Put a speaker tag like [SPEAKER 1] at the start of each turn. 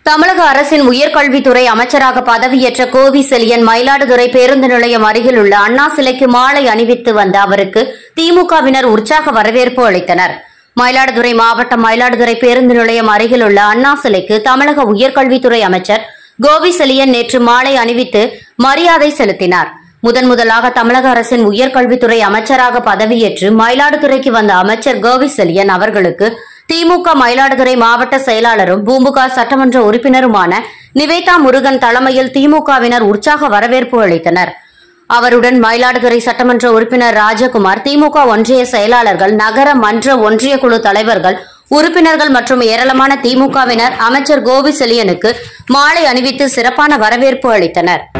[SPEAKER 1] தமிழக அரசின் உயர்கல்வித்துறை அமைச்சராக பதவியேற்ற கோவி செலியன் மயிலாடுதுறை பேருந்து நிலையம் அருகில் உள்ள அண்ணா சிலைக்கு மாலை அணிவித்து வந்த அவருக்கு திமுகவினர் உற்சாக வரவேற்பு அளித்தனர் மயிலாடுதுறை மாவட்டம் மயிலாடுதுறை பேருந்து நிலையம் அருகில் உள்ள அண்ணா சிலைக்கு தமிழக உயர்கல்வித்துறை அமைச்சர் கோவி செலியன் நேற்று மாலை அணிவித்து மரியாதை செலுத்தினார் முதன் முதலாக தமிழக அரசின் உயர்கல்வித்துறை அமைச்சராக பதவியேற்று மயிலாடுதுறைக்கு வந்த அமைச்சர் கோவி செலியன் அவர்களுக்கு திமுக மயிலாடுதுறை மாவட்ட செயலாளரும் பூம்புகார் சட்டமன்ற உறுப்பினருமான நிவேதா முருகன் தலைமையில் திமுகவினர் உற்சாக வரவேற்பு அளித்தனர் அவருடன் மயிலாடுதுறை சட்டமன்ற உறுப்பினர் ராஜகுமார் திமுக ஒன்றிய செயலாளர்கள் நகர மன்ற ஒன்றிய குழு தலைவர்கள் உறுப்பினர்கள் மற்றும் ஏராளமான திமுகவினர் அமைச்சர் கோவி செலியனுக்கு மாலை அணிவித்து சிறப்பான வரவேற்பு அளித்தனர்